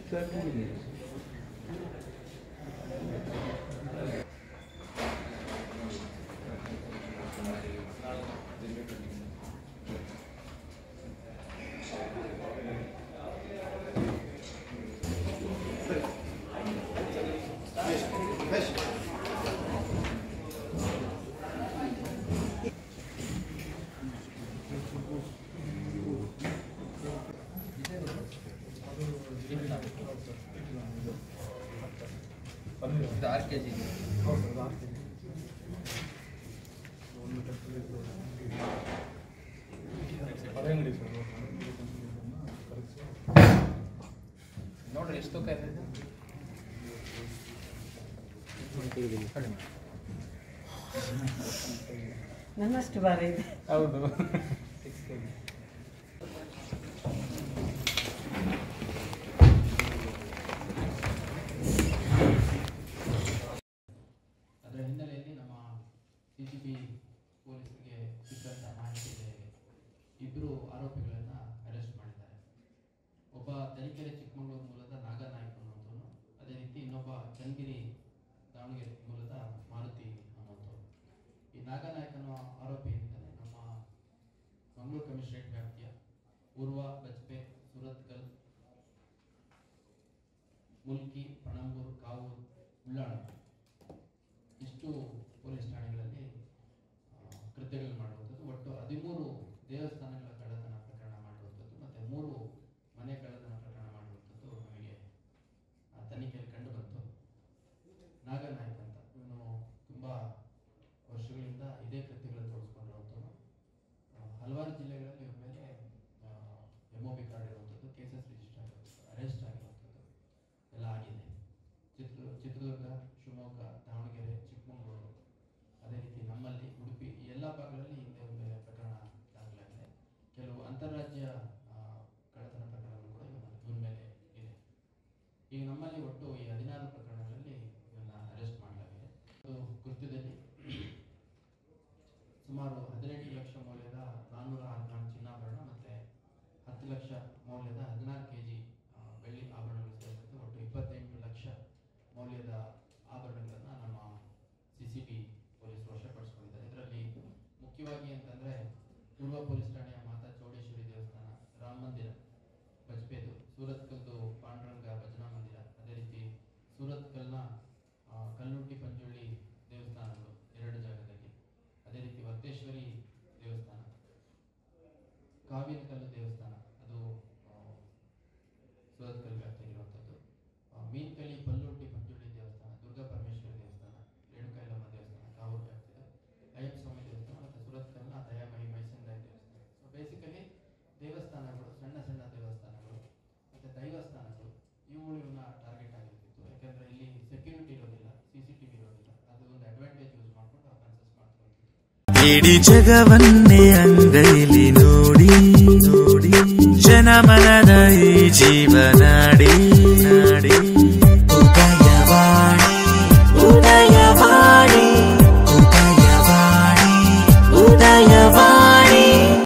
ಇದು ಆರು K G ನೋಡ್ರಿ ಎಷ್ಟು ತೂಕ ಇದೆ ಇದು? ಕಡಿಮೆ. ನನ್ನಷ್ಟು ಭಾರ ಇದೆ ಹೌದು ಅದರ ಹಿನ್ನೆಲೆಯಲ್ಲಿ ನಮ್ಮ ಸಿ ಸಿ ಬಿ ಪೊಲೀಸರಿಗೆ ಸಿಕ್ಕಂಥ ಮಾಹಿತಿ ಮೇರೆಗೆ ಇಬ್ಬರು ಆರೋಪಿಗಳನ್ನು ಅರೆಸ್ಟ್ ಮಾಡಿದ್ದಾರೆ ಒಬ್ಬ ತರೀಕೆರೆ ಚಿಕ್ಕಮಗಳೂರು ಮೂಲದ ನಾಗನಾಯಕ್ ಅನ್ನುವಂಥವನು ಅದೇ ರೀತಿ ಇನ್ನೊಬ್ಬ ಚನ್ನಗಿರಿ ದಾವಣಗೆರೆ ಮೂಲದ ಮಾರುತಿ ಅನ್ನುವಂಥವ್ರು ಈ ನಾಗನಾಯಕ್ ಅನ್ನೋ ಆರೋಪಿ ಏನಿದ್ದಾನೆ ನಮ್ಮ ಮಂಗಳೂರು ಕಮಿಷನರೇಟ್ ವ್ಯಾಪ್ತಿಯ ಪೂರ್ವ ಬಜ್ಪೆ ಸುರತ್ಕಲ್ ಮುಲ್ಕಿ ಪಣಂಬೂರು ಕಾವೂರು ಉಳ್ಳಾಳ ಇಷ್ಟು ಪೊಲೀಸ್ ಠಾಣೆಗಳಲ್ಲಿ ಆ, ಕೃತ್ಯಗಳು ಮಾಡುವಂಥದ್ದು ಒಟ್ಟು ಹದಿಮೂರು ದೇವಸ್ಥಾನಗಳ ಕಳ್ಳತನ ಪ್ರಕರಣ ಮಾಡುವಂಥದ್ದು ಮತ್ತು ಮೂರು ಮನೆ ಕಳ್ಳತನ ಪ್ರಕರಣ ಮಾಡುವಂಥದ್ದು ನಮಗೆ ಆ, ತನಿಖೆಯಲ್ಲಿ ಕಂಡು ಬಂತು ನಾಗನಾಯಕ್ ಅಂತ ಇವನು ತುಂಬ ವರ್ಷಗಳಿಂದ ಇದೇ ಕೃತ್ಯಗಳನ್ನು ತೋರಿಸ್ಕೊಂಡಿರುವಂಥವನು ಆ, ಹಲವಾರು ಜಿಲ್ಲೆಗಳಲ್ಲಿ ಇವ್ರ ಮೇಲೆ ಎಮ್ ಒ ಬಿ ಕಾರ್ಡ್ ಇರುವಂಥದ್ದು ಕೇಸಸ್ ರಿಜಿಸ್ಟರ್ ಆಗಿರುವಂಥದ್ದು ಅರೆಸ್ಟ್ ಆಗಿರುವಂಥದ್ದು ಎಲ್ಲ ಆಗಿದೆ ಚಿತ್ರ ಚಿತ್ರದುರ್ಗ ಶಿವಮೊಗ್ಗ ದಾವಣಗೆರೆ ಚಿಕ್ಕಮಗಳೂರು ಅದೇ ರೀತಿ ನಮ್ಮಲ್ಲಿ ಉಡುಪಿ ಈ ಎಲ್ಲ ಭಾಗಗಳಲ್ಲಿ ಹಿಂದೆ ಒಂದು ಪ್ರಕರಣ ದಾಖಲಾಗಿದೆ ಕೆಲವು ಅಂತಾರಾಜ್ಯ ಆ, ಕಳ್ಳತನ ಪ್ರಕರಣಗಳು ಕೂಡ ಇವನ ಇವನ ಮೇಲೆ ಇದೆ ಈಗ ನಮ್ಮಲ್ಲಿ ಒಟ್ಟು ಈ ಹದಿನಾರು ಪ್ರಕರಣಗಳಲ್ಲಿ ಇವನ್ನ ಅರೆಸ್ಟ್ ಮಾಡಲಾಗಿದೆ ಇದು ಕೃತ್ಯದಲ್ಲಿ ಸುಮಾರು ಹದಿನೆಂಟು ಲಕ್ಷ ಮೌಲ್ಯದ ನಾನ್ನೂರ ಹದಿನಾಲ್ಕು ಚಿನ್ನಾಭರಣ ಮತ್ತು ಹತ್ತು ಲಕ್ಷ ಮೌಲ್ಯದ ಹದಿನಾರು ಕೆ ಜಿ ಬೆಳ್ಳಿ ಆಭರಣಗಳು ಸೇರಿದಂತೆ ಒಟ್ಟು ಇಪ್ಪತ್ತೆಂಟು ಲಕ್ಷ ಮೌಲ್ಯದ ಆಭರಣಗಳನ್ನು ನಮ್ಮ ಸಿ ಸಿ ಬಿ ಪೊಲೀಸರು ವಶಪಡಿಸಿಕೊಂಡಿದ್ದಾರೆ ಇದರಲ್ಲಿ ಮುಖ್ಯವಾಗಿ ಅಂತಂದರೆ ಪೂರ್ವ ಪೊಲೀಸ್ ಠಾಣೆಯ ಮಾತಾ ಚೌಡೇಶ್ವರಿ ದೇವಸ್ಥಾನ ರಾಮ ಮಂದಿರ ಬಜ್ಪೇದು ಸೂರತ್ಕಲ್ದು ಪಾಂಡುರಂಗ ಭಜನಾ ಮಂದಿರ ಅದೇ ರೀತಿ ಸೂರತ್ಕಲ್ನ ಆ, ಕಲ್ಲುಟ್ಟಿ ಪಂಜುಳ್ಳಿ ದೇವಸ್ಥಾನಗಳು ಎರಡು ಜಾಗದಲ್ಲಿ ಅದೇ ರೀತಿ ವರ್ತೇಶ್ವರಿ ದೇವಸ್ಥಾನ ಕಾವಿನಕಲ್ಲು ದೇವಸ್ಥಾನ ಅದು ಆ, ಸೂರತ್ಕಲ್ ವ್ಯಾಪ್ತಿಯಲ್ಲಿರುವಂಥದ್ದು ಆ, ಮೀನ್ಕಳಿ ಪಲ್ಲುಟ್ಟಿ ಪಂಜುಳ್ಳಿ ದೇವಸ್ಥಾನ ದುರ್ಗಾ ಪರಮೇಶ್ವರಿ ದೇವಸ್ಥಾನ ರೇಣುಕಾಯಲಮ್ಮ ದೇವಸ್ಥಾನ ಕಾವೂರು ವ್ಯಾಪ್ತಿದು ಅಯ್ಯಪ್ಪ ಸ್ವಾಮಿ ದೇವಸ್ಥಾನ ಮತ್ತು ಸುರತ್ಕಲ್ನ ದಯಾಮಯಿ ಮೈಸಂದಾಯಿ ದೇವಸ್ಥಾನ ಸೊ ಬೇಸಿಕಲಿ ದೇವಸ್ಥಾನಗಳು ಸಣ್ಣ ಸಣ್ಣ ದೇವಸ್ಥಾನಗಳು ಮತ್ತು ದೈವಸ್ಥಾನಗಳು ಇವುಗಳು ಇವನ್ನ ಟಾರ್ಗೆಟ್ ಆಗಿರ್ತಿತ್ತು ಯಾಕಂದರೆ ಇಲ್ಲಿ ಸೆಕ್ಯೂರಿಟಿ ಇರೋದಿಲ್ಲ ಸಿ ಸಿ ಟಿ ವಿ ಇರೋದಿಲ್ಲ ಅದು ಒಂದು ಅಡ್ವಾಂಟೇಜ್ ಯೂಸ್ ಮಾಡ್ಕೊಂಡು ಅಫೆನ್ಸಸ್ ಮಾಡ್ಕೊಳ್ತಿತ್ತು ಇಡೀ ಜಗವನ್ನೇ ಅಂಗೈಲಿ ನೋಡಿ